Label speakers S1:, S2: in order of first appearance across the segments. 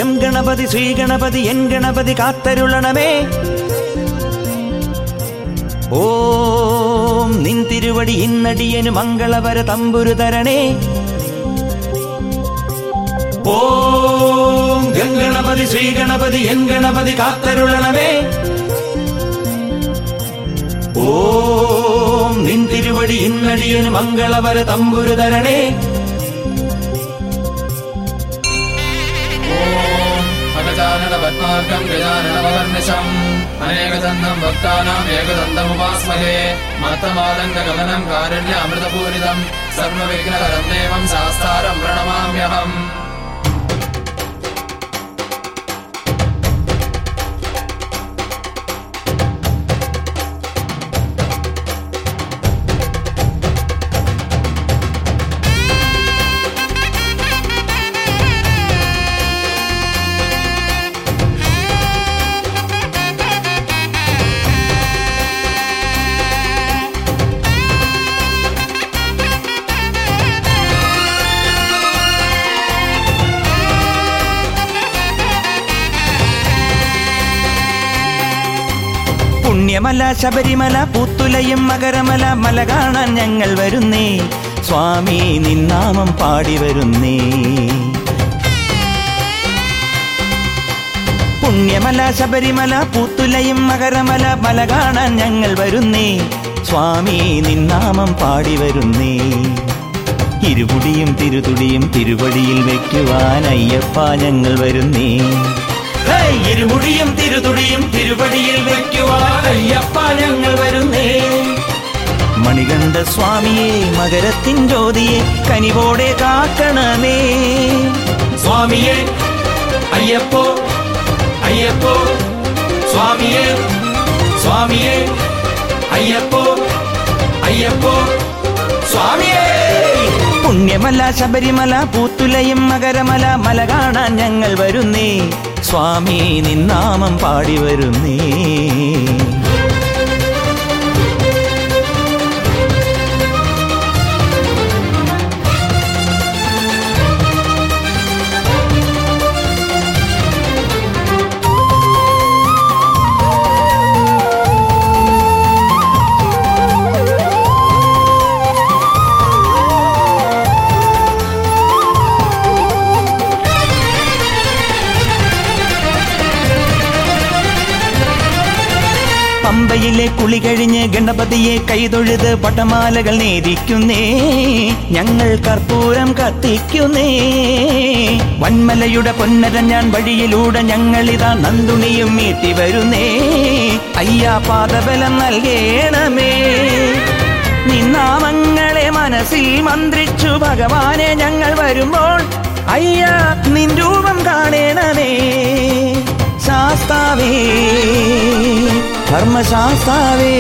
S1: gum Ganapati Shri Ganapati എൻ ഗണപതി കാത്തരുളണമേ ഓം നിൻ തിരുവടി ഇന്നടിയനു മംഗളവര തമ്പുരു തരണേ ഓം ഗം ഗണപതി ശ്രീ ഗണപതി എൻ ഗണപതി കാത്തരുളണമേ ഓം നിൻ തിരുവടി ഇന്നടിയനു മംഗളവര തമ്പുരു തരണേ
S2: अगजानन पद्मार्गम् गजाननमहर्निशम् अनेकदन्तम् भक्तानाम् एकदन्तमुपास्महे मत्तमादङ्गगमनम् कारुण्यामृतपूरितम् सर्वविघ्नकरम् देवम् शास्तारम् प्रणमाम्यहम्
S1: പുണ്യമല ശബരിമല പുത്തുലയും മകരമല മല കാണാൻ ഞങ്ങൾ വരുന്നേ സ്വാമി നിന്നാമം പാടി വരുന്നേ പുണ്യമല ശബരിമല പുത്തുലയും മകരമല മല കാണാൻ ഞങ്ങൾ വരുന്നേ സ്വാമി നിന്നാമം പാടി വരുന്നേ ഇരുപുടിയും തിരുതുടിയും തിരുവടിയിൽ വെക്കുവാൻ അയ്യപ്പ ഞങ്ങൾ വരുന്നേ ഹേയ്, ഇരുമുടിയും തിരുതുടിയും തിരുവടിയിൽ വെക്കുവാൻ അയ്യപ്പ ഞങ്ങൾ വരുന്നേ മണികണ്ഠ സ്വാമിയെ മകരത്തിൻ ജ്യോതിയെ കനിവോടെ കാക്കണമേ സ്വാമിയെ അയ്യപ്പോ അയ്യപ്പോ സ്വാമിയെ സ്വാമിയെ അയ്യപ്പോ അയ്യപ്പോ സ്വാമിയേ പുണ്യമല ശബരിമല പൂത്തുലയും മകരമല മല കാണാൻ ഞങ്ങൾ വരുന്നേ സ്വാമി നിന്നാമം പാടി വരുന്നേ പമ്പയിലെ കുളി കഴിഞ്ഞ് ഗണപതിയെ കൈതൊഴുത് പട്ടമാലകൾ നേദിക്കുന്നേ ഞങ്ങൾ കർപ്പൂരം കത്തിക്കുന്നേ വന്മലയുടെ പൊന്നര ഞാൻ വഴിയിലൂടെ ഞങ്ങളിതാ നന്ദുണിയും മീട്ടി വരുന്നേ അയ്യാ പാദബലം നൽകേണമേ നിന്നാമങ്ങളെ മനസ്സിൽ മന്ത്രിച്ചു ഭഗവാനെ ഞങ്ങൾ വരുമ്പോൾ അയ്യാ നിൻ രൂപം കാണേണമേ ശാസ്താവേ ധർമ്മശാസ്താവേ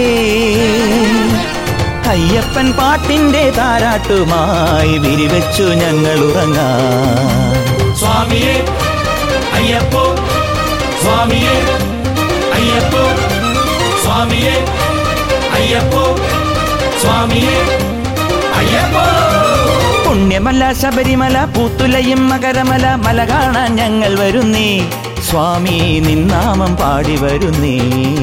S1: അയ്യപ്പൻ പാട്ടിന്റെ താരാട്ടുമായി വിരിവെച്ചു ഞങ്ങൾ ഉറങ്ങാം സ്വാമിയെ അയ്യപ്പോ സ്വാമിയെ അയ്യപ്പോ സ്വാമിയെ അയ്യപ്പോ സ്വാമിയെ അയ്യപ്പോ പുണ്യമല ശബരിമല പൂത്തുലയും മകരമല മല കാണാൻ ഞങ്ങൾ വരുന്നേ സ്വാമി നിന്നാമം പാടി വരുന്നേ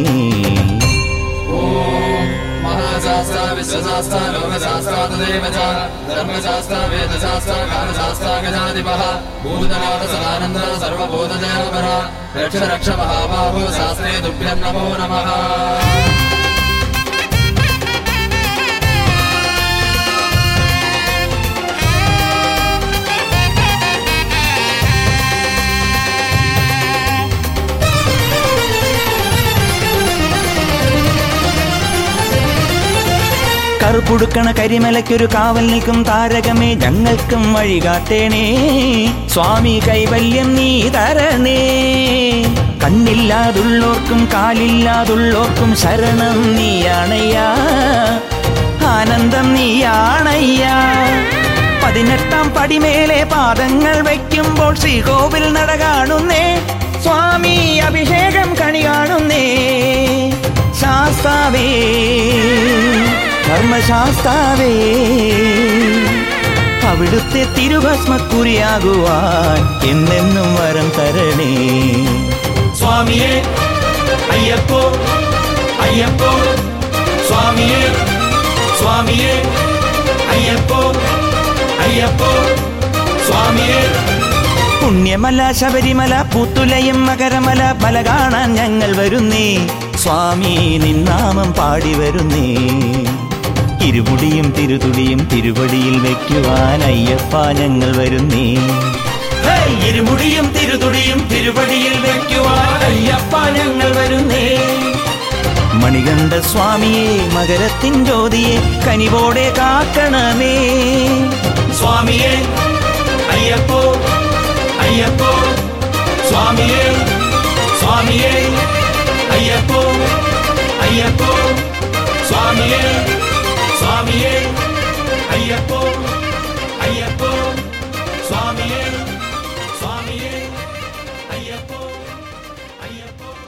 S2: महाशास्त्र विश्वशास्त्र लोकशास्त्र तदेव च धर्मशास्त्र वेदशास्त्र कालशास्त्र गजाधिपः भूतनाथ सदानन्द सर्वभूतदेवपर रक्ष रक्ष महाबाहो शास्त्रे तुभ्यं नमो नमः
S1: കറുപ്പുടുക്കണ കരിമലയ്ക്കൊരു കാവൽ നിൽക്കും താരകമേ ഞങ്ങൾക്കും വഴി കാട്ടേണേ സ്വാമി കൈവല്യം നീ തരണേ കണ്ണില്ലാതുള്ളോർക്കും കാലില്ലാതുള്ളോർക്കും ശരണം നീയാണയ്യാ ആനന്ദം നീയാണയ്യാ പതിനെട്ടാം പടിമേലെ പാദങ്ങൾ വയ്ക്കുമ്പോൾ ശ്രീകോവിൽ നട കാണുന്നേ സ്വാമി അഭിഷേകം കണി കാണുന്നേ ശാസ്താവേ ധർമ്മശാസ്താവേ അവിടുത്തെ തിരുഭസ്മക്കുരിയാകുവാൻ എന്നെന്നും വരം തരണേ
S3: സ്വാമിയേ അയ്യപ്പോ അയ്യപ്പോ സ്വാമിയേ സ്വാമിയേ അയ്യപ്പോ അയ്യപ്പോ സ്വാമിയേ
S1: പുണ്യമല ശബരിമല പുത്തുലയും മകരമല മല കാണാൻ ഞങ്ങൾ വരുന്നേ സ്വാമി നിന്നാമം പാടി വരുന്നേ ഇരുമുടിയും തിരുതുടിയും തിരുവടിയിൽ വെക്കുവാൻ അയ്യപ്പ ഞങ്ങൾ വരുന്നേ
S3: ഹേയ്, ഇരുമുടിയും തിരുതുടിയും തിരുവടിയിൽ വെക്കുവാൻ അയ്യപ്പ ഞങ്ങൾ വരുന്നേ
S1: മണികണ്ഠ സ്വാമിയെ മകരത്തിൻ ജ്യോതിയെ കനിവോടെ കാക്കണമേ
S3: സ്വാമിയേ അയ്യപ്പോ അയ്യപ്പോ സ്വാമിയേ സ്വാമിയേ അയ്യപ്പോ അയ്യപ്പോ സ്വാമിയേ സ്വാമിയേ അയ്യപ്പോ അയ്യപ്പോ സ്വാമിയേ സ്വാമിയേ അയ്യപ്പോ അയ്യപ്പോ